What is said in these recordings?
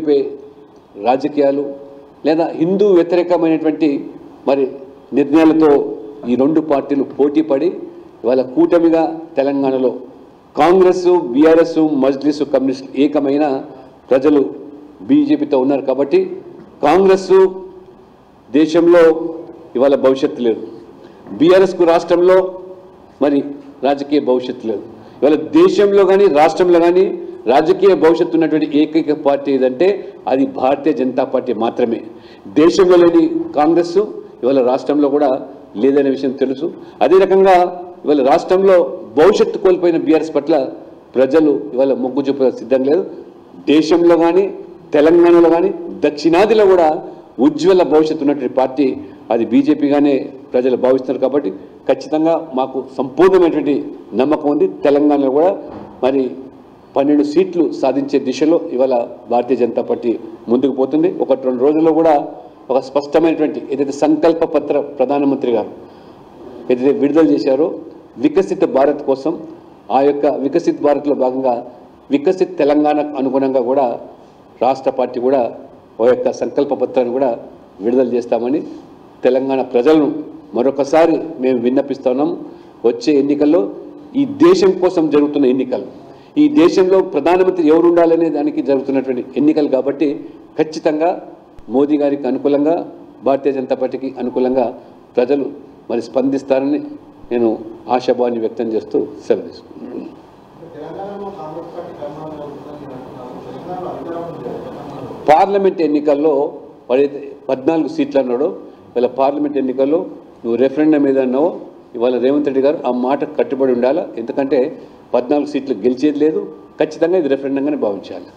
వైపే రాజకీయాలు లేదా హిందూ వ్యతిరేకమైనటువంటి మరి నిర్ణయాలతో ఈ రెండు పార్టీలు పోటీ పడి ఇవాళ కూటమిగా తెలంగాణలో కాంగ్రెస్ బీఆర్ఎస్ మజ్లిస్ కమ్యూనిస్ట్ ఏకమైన ప్రజలు బీజేపీతో ఉన్నారు కాబట్టి కాంగ్రెస్ దేశంలో ఇవాళ భవిష్యత్తు లేదు బీఆర్ఎస్కు రాష్ట్రంలో మరి రాజకీయ భవిష్యత్తు లేదు ఇవాళ దేశంలో కానీ రాష్ట్రంలో కానీ రాజకీయ భవిష్యత్తు ఉన్నటువంటి ఏకైక పార్టీ ఏదంటే అది భారతీయ జనతా పార్టీ మాత్రమే దేశంలో లేని కాంగ్రెస్ ఇవాళ రాష్ట్రంలో కూడా లేదనే విషయం తెలుసు అదే రకంగా ఇవాళ రాష్ట్రంలో భవిష్యత్తు కోల్పోయిన బీఆర్ఎస్ పట్ల ప్రజలు ఇవాళ మొగ్గు చూప సిద్ధం లేదు దేశంలో కానీ తెలంగాణలో కానీ దక్షిణాదిలో కూడా ఉజ్వల భవిష్యత్తు ఉన్నటువంటి పార్టీ అది బీజేపీగానే ప్రజలు భావిస్తున్నారు కాబట్టి ఖచ్చితంగా మాకు సంపూర్ణమైనటువంటి నమ్మకం ఉంది తెలంగాణలో కూడా మరి పన్నెండు సీట్లు సాధించే దిశలో ఇవాళ భారతీయ జనతా పార్టీ ముందుకు పోతుంది ఒకటి రెండు రోజుల్లో కూడా ఒక స్పష్టమైనటువంటి ఏదైతే సంకల్ప పత్ర ప్రధానమంత్రి గారు ఏదైతే విడుదల చేశారో వికసిత భారత్ కోసం ఆ యొక్క వికసిత్ భారత్లో భాగంగా వికసిత్ తెలంగాణకు అనుగుణంగా కూడా రాష్ట్ర పార్టీ కూడా ఓ యొక్క సంకల్ప పత్రాన్ని కూడా విడుదల చేస్తామని తెలంగాణ ప్రజలను మరొకసారి మేము విన్నపిస్తున్నాం వచ్చే ఎన్నికల్లో ఈ దేశం కోసం జరుగుతున్న ఎన్నికలు ఈ దేశంలో ప్రధానమంత్రి ఎవరు ఉండాలనే దానికి జరుగుతున్నటువంటి ఎన్నికలు కాబట్టి ఖచ్చితంగా మోదీ గారికి అనుకూలంగా భారతీయ జనతా పార్టీకి అనుకూలంగా ప్రజలు మరి స్పందిస్తారని నేను ఆశాభావాన్ని వ్యక్తం చేస్తూ సెలవు తీసుకుంటున్నాను తెలంగాణలో కాంగ్రెస్ పార్టీ పరిమాణం జరుగుతుందని మీరు అంటున్నారు తెలంగాణలో అధికారం ఉంది కదా, తెలంగాణలో. పార్లమెంట్ ఎన్నికల్లో వాడైతే పద్నాలుగు సీట్లు అన్నాడో ఇవాళ పార్లమెంట్ ఎన్నికల్లో నువ్వు రెఫరెండం మీద అన్నావో ఇవాళ రేవంత్ రెడ్డి గారు ఆ మాట కట్టుబడి ఉండాలా ఎందుకంటే పద్నాలుగు సీట్లు గెలిచేది లేదు ఖచ్చితంగా ఇది రెఫరెండంగానే భావించాలి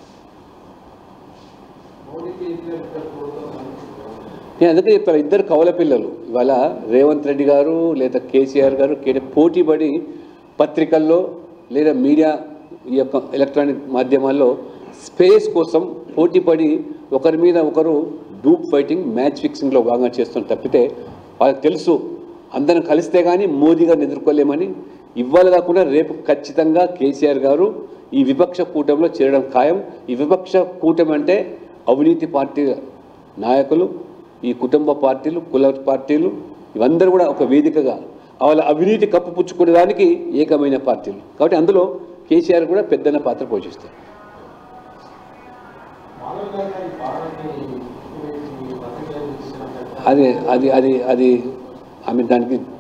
మోడీ కేసీఆర్ ఇద్దరు కోరుతున్నారు నేను అందుకే చెప్తాను ఇద్దరు కవల పిల్లలు ఇవాళ రేవంత్ రెడ్డి గారు లేదా కేసీఆర్ గారు కేటీ పోటీ పడి పత్రికల్లో లేదా మీడియా ఈ యొక్క ఎలక్ట్రానిక్ మాధ్యమాల్లో స్పేస్ కోసం పోటీ పడి ఒకరి మీద ఒకరు డూప్ ఫైటింగ్ మ్యాచ్ ఫిక్సింగ్లో భాగంగా చేస్తున్న తప్పితే వాళ్ళకి తెలుసు అందరం కలిస్తే కానీ మోదీ గారిని ఎదుర్కోలేమని ఇవాళ కాకుండా రేపు ఖచ్చితంగా కేసీఆర్ గారు ఈ విపక్ష కూటమిలో చేరడం ఖాయం ఈ విపక్ష కూటమి అంటే అవినీతి పార్టీ నాయకులు ఈ కుటుంబ పార్టీలు కుల పార్టీలు ఇవందరూ కూడా ఒక వేదికగా వాళ్ళ అవినీతి కప్పుపుచ్చుకునేదానికి ఏకమైన పార్టీలు కాబట్టి అందులో కేసీఆర్ కూడా పెద్దన్న పాత్ర పోషిస్తారు మాధవ్ గారు గారి పాటని పత్రికలు ఇచ్చినట్టు అది అది అది అది ఆమె దానికి